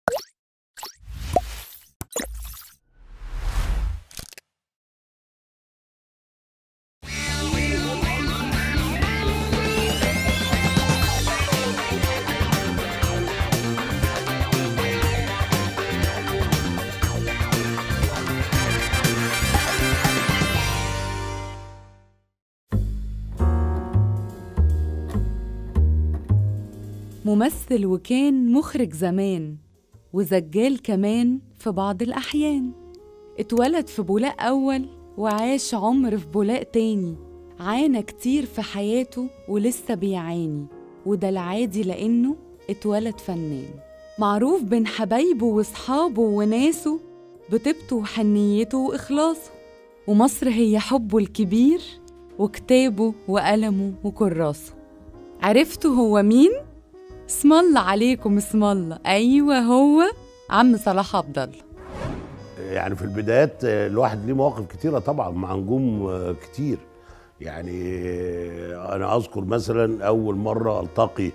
ممثل وكان مخرج زمان وزجال كمان في بعض الأحيان اتولد في بولاق أول وعاش عمر في بولاق تاني عانى كتير في حياته ولسه بيعاني وده العادي لأنه اتولد فنان معروف بين حبايبه وصحابه وناسه بطيبته وحنيته وإخلاصه ومصر هي حبه الكبير وكتابه وقلمه وكراسه عرفتوا هو مين؟ اسم الله عليكم اسم الله ايوه هو عم صلاح عبد الله يعني في البدايات آه، الواحد ليه مواقف كتيره طبعا مع نجوم آه، كتير يعني آه، انا اذكر مثلا اول مره التقي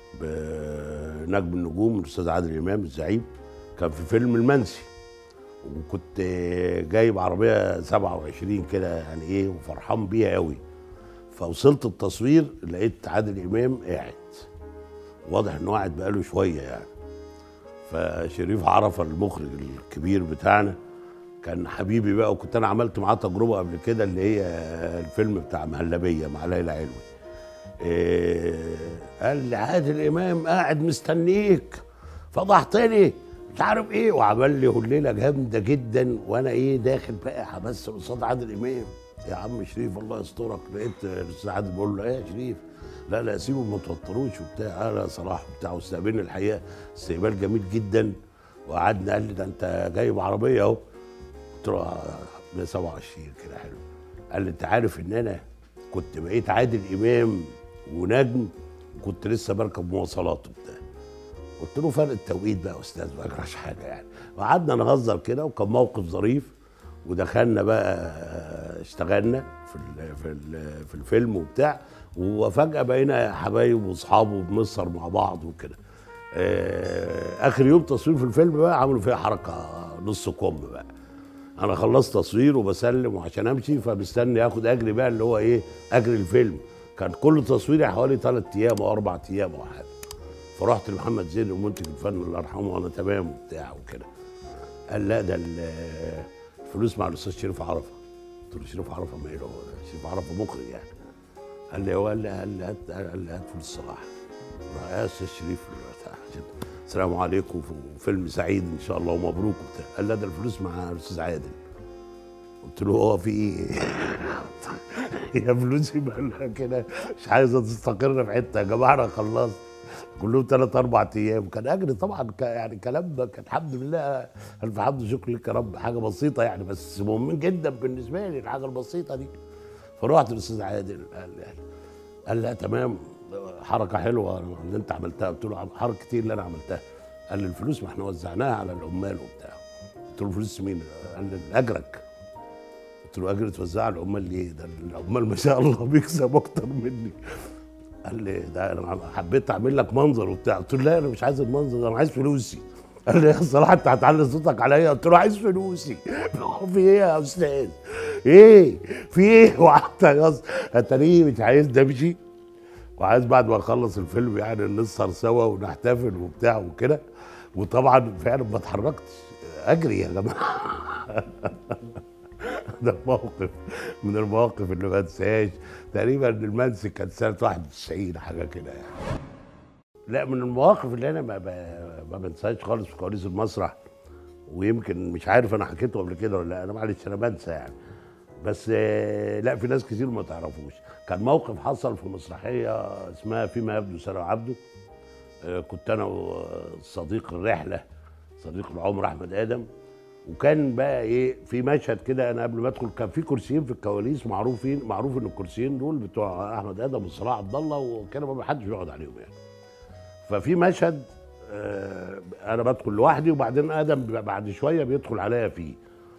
بنجم النجوم الاستاذ عادل امام الزعيم كان في فيلم المنسي وكنت آه، جايب عربيه 27 كده يعني ايه وفرحان بيها قوي فوصلت التصوير لقيت عادل امام قاعد واضح انه قاعد بقاله شويه يعني فشريف عرفه المخرج الكبير بتاعنا كان حبيبي بقى وكنت انا عملت معاه تجربه قبل كده اللي هي الفيلم بتاع مهلبيه مع ليلى علوي إيه قال لي عادل امام قاعد مستنيك فضحتني مش عارف ايه وعمل لي هليله جامده جدا وانا ايه داخل بقى بس قصاد عادل امام يا عم شريف الله يسترك لقيت الاستاذ عادل بقول له ايه يا شريف لا لا سيبه ما توتروش وبتاع انا صلاح وبتاع واستقبلني الحقيقه استقبال جميل جدا وقعدنا قال لي ده انت جايب عربيه اهو قلت له آه، 127 كده حلو قال لي انت عارف ان انا كنت بقيت عادل امام ونجم وكنت لسه بركب مواصلات وبتاع قلت له فرق التوقيت بقى يا استاذ ما يجراش حاجه يعني وقعدنا نهزر كده وكان موقف ظريف ودخلنا بقى اشتغلنا في ال في ال في الفيلم وبتاع وفجاه بقينا حبايب واصحاب وبنسهر مع بعض وكده آه، اخر يوم تصوير في الفيلم بقى عملوا فيها حركه نص كم بقى انا خلصت تصوير وبسلم وعشان امشي فمستني اخد اجري بقى اللي هو ايه اجري الفيلم كان كل تصويري حوالي ثلاث ايام او اربع ايام او حاجه فرحت لمحمد زين المنتج الفني الله يرحمه وانا تمام وبتاع وكده قال لا ده ال- الفلوس مع الاستاذ شريف عرفه قلت له شريف عرفه ماله هو شريف عرفه مخرج يعني قال لي هو قال لي قال لي هات قال لي هات فلوس صلاح راح يا استاذ شريف بتاع عشان السلام عليكم وفيلم سعيد ان شاء الله ومبروك وبتاع قال لا ده الفلوس مع الاستاذ عادل قلت له هو في ايه؟ يا فلوسي مالها كده مش عايزه تستقر في حته يا جماعه انا خلصت كلهم ثلاث اربع ايام كان اجري طبعا ك- يعني كلام كان الحمد لله الف حمد وشكر لك يا رب حاجه بسيطه يعني بس مهم جدا بالنسبه لي الحاجه البسيطه دي فرحت للاستاذ عادل قال لي قال لا تمام حركه حلوه اللي انت عملتها قلت له حركه كتير اللي انا عملتها قال لي الفلوس ما احنا وزعناها على العمال وبتاع قلت له فلوس مين؟ قال لي اجرك قلت له اجر توزع على العمال ليه؟ ده العمال ما شاء الله بيكسب اكتر مني قال لي ده انا حبيت اعمل لك منظر وبتاع قلت له لا انا مش عايز المنظر ده انا عايز فلوسي قال لي يا صلاح انت هتعلي صوتك عليا قلت له عايز فلوسي هو في ايه يا استاذ؟ ايه؟ في ايه؟ وقعدت يا اتاريه مش عايز امشي وعايز بعد ما نخلص الفيلم يعني نسهر سوا ونحتفل وبتاع وكده وطبعا فعلا ما اتحركتش اجري يا جماعه ده موقف من المواقف اللي ما انساهاش تقريبا المنسي كان سنه 91 حاجه كده يعني لا من المواقف اللي انا ما ب- ما بنساهاش خالص في كواليس المسرح ويمكن مش عارف انا حكيته قبل كده ولا لا انا معلش انا بنسى يعني بس آه، لا في ناس كتير ما تعرفوش كان موقف حصل في مسرحيه اسمها فيما يبدو سنه عبده آه، كنت انا وصديق الرحله صديق العمر احمد ادم وكان بقى ايه في مشهد كده انا قبل ما ادخل كان في كرسيين في الكواليس معروفين معروف ان الكرسيين دول بتوع احمد ادم وصلاح عبد الله وكانوا ما حدش بيقعد عليهم يعني ففي مشهد آه، انا بدخل لوحدي وبعدين ادم بيبقى بعد شويه بيدخل عليا فيه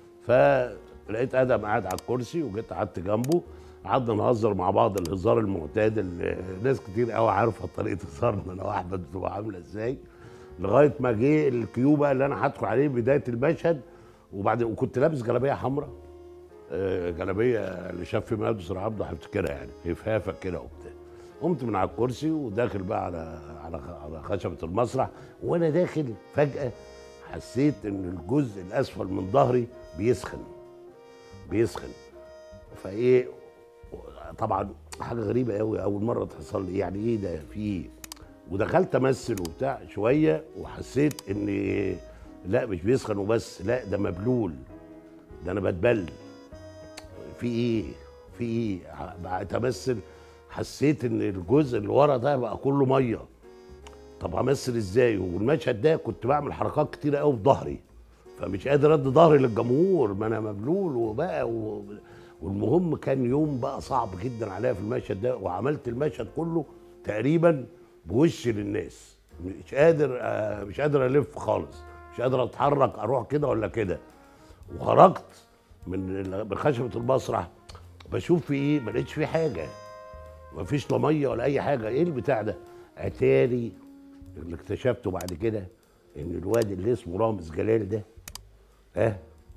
فلقيت ادم قاعد على الكرسي وجيت قعدت جنبه قعدنا نهزر مع بعض الهزار المعتاد اللي ناس كتير قوي عارفه طريقه هزارنا انا واحمد بتبقى عامله ازاي لغايه ما جه الكيو بقى اللي انا هدخل عليه بدايه المشهد وبعد وكنت لابس جلابيه حمراء آه، جلابيه اللي شاف في مهندس عبده هفتكرها يعني هفافه كده وبتاع قمت من على الكرسي وداخل بقى على على على خشبه المسرح وانا داخل فجاه حسيت ان الجزء الاسفل من ظهري بيسخن بيسخن فايه طبعا حاجه غريبه قوي اول مره تحصل لي يعني ايه ده في إيه؟ ودخلت امثل وبتاع شويه وحسيت ان لا مش بيسخن وبس لا ده مبلول ده انا بتبل في ايه في ايه بقى امثل حسيت ان الجزء اللي ورا ده بقى كله ميه طب امثل ازاي والمشهد ده كنت بعمل حركات كتيره قوي في ظهري فمش قادر ادي ظهري للجمهور ما انا مبلول وبقى و... والمهم كان يوم بقى صعب جدا عليا في المشهد ده وعملت المشهد كله تقريبا بوش للناس مش قادر آه، مش قادر الف خالص مش قادر اتحرك اروح كده ولا كده وخرجت من ال- من خشبه المسرح بشوف في ايه ما لقيتش فيه حاجه مفيش لا ميه ولا اي حاجه ايه البتاع ده اتاري اللي اكتشفته بعد كده ان الواد اللي اسمه رامز جلال ده ها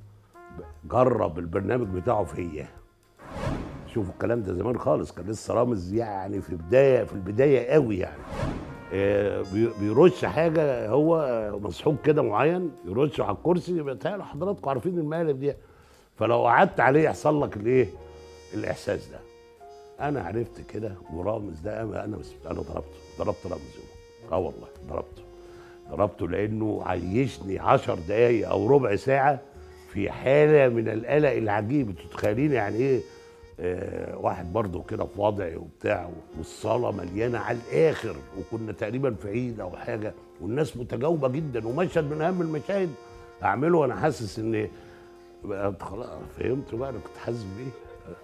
جرب البرنامج بتاعه فيا شوفوا الكلام ده زمان خالص كان لسه رامز يعني في بدايه في البدايه قوي يعني آه، بي- بيرش حاجه هو مسحوق كده معين يرش على الكرسي بيتهيألي حضراتكم عارفين المقالب دي فلو قعدت عليه يحصل لك الايه الاحساس ده انا عرفت كده ورامز ده انا انا بس انا ضربته ضربت رامز يوم اه والله ضربته ضربته لانه عيشني عشر دقايق او ربع ساعه في حاله من القلق العجيب انتوا تتخيلين يعني ايه آه واحد برضه كده في وضعي وبتاع والصاله مليانه على الاخر وكنا تقريبا في عيد او حاجه والناس متجاوبه جدا ومشهد من اهم المشاهد اعمله وانا حاسس ان بقى خلاص فهمت بقى انا كنت حاسس بايه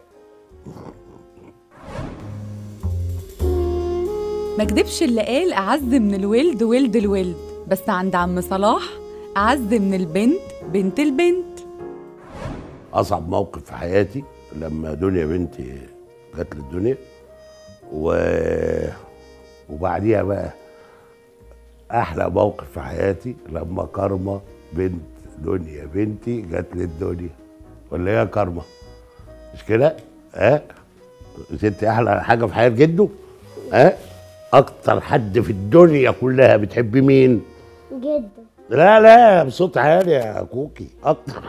ما كدبش اللي قال أعز من الولد ولد الولد بس عند عم صلاح أعز من البنت بنت البنت اصعب موقف في حياتي لما دنيا بنتي جت للدنيا و... وبعديها بقى احلى موقف في حياتي لما كارما بنت دنيا بنتي جت للدنيا ولا ايه يا كارما مش كده ها مش انت احلى حاجه في حياه جده ها اكتر حد في الدنيا كلها بتحبي مين جدا لا لا بصوت عالي يا كوكي اكتر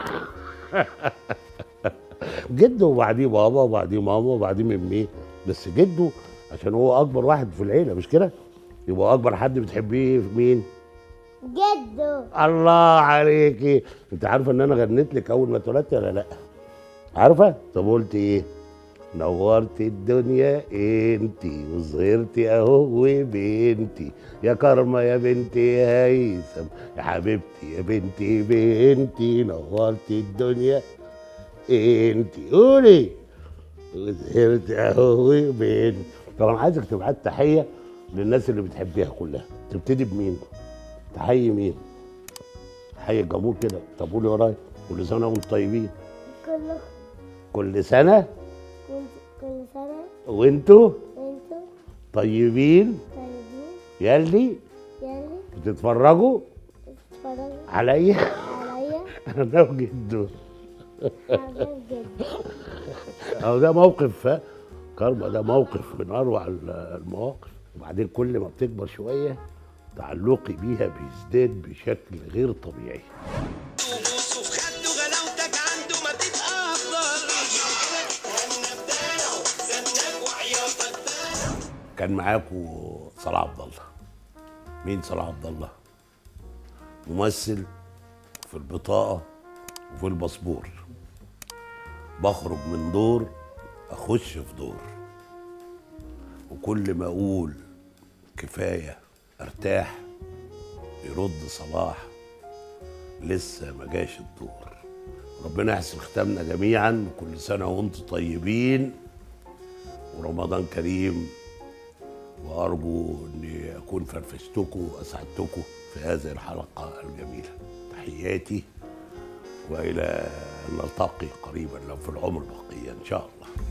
جده وبعديه بابا وبعديه ماما وبعديه مامي بس جده عشان هو اكبر واحد في العيله مش كده يبقى اكبر حد بتحبيه مين جدو الله عليكي انت عارفه ان انا غنيت لك اول ما اتولدت ولا لا عارفه طب قلت ايه نورت الدنيا انتي وظهرتي اهو وبنتي يا كرمه يا بنتي يا هيثم يا حبيبتي يا بنتي بنتي نورت الدنيا انتي قولي وظهرت اهو وبنتي طبعا عايزك تبعت تحيه للناس اللي بتحبيها كلها تبتدي بمين تحيي مين تحيي الجمهور كده طب قولي ورايا كل سنه وانتم طيبين كل كل سنه كل كل سنة وانتوا وانتوا طيبين طيبين ياللي يعني بتتفرجوا تتفرجوا عليا عليا انا وجده عجب جدا اهو ده موقف ها؟ كارما ده موقف من اروع ال- المواقف وبعدين كل ما بتكبر شويه تعلقي بيها بيزداد بشكل غير طبيعي وبوسه في خده غلاوتك عنده ما تتأخر زنك وعياطك كان معاكم صلاح عبد الله مين صلاح عبد الله ممثل في البطاقه وفي الباسبور بخرج من دور اخش في دور وكل ما اقول كفايه ارتاح يرد صلاح لسه ما جاش الدور ربنا يحسن ختامنا جميعا وكل سنه وانتم طيبين ورمضان كريم وارجو اني اكون فرفشتكم واسعدتكم في هذه الحلقه الجميله تحياتي والى ان نلتقي قريبا لو في العمر بقيه ان شاء الله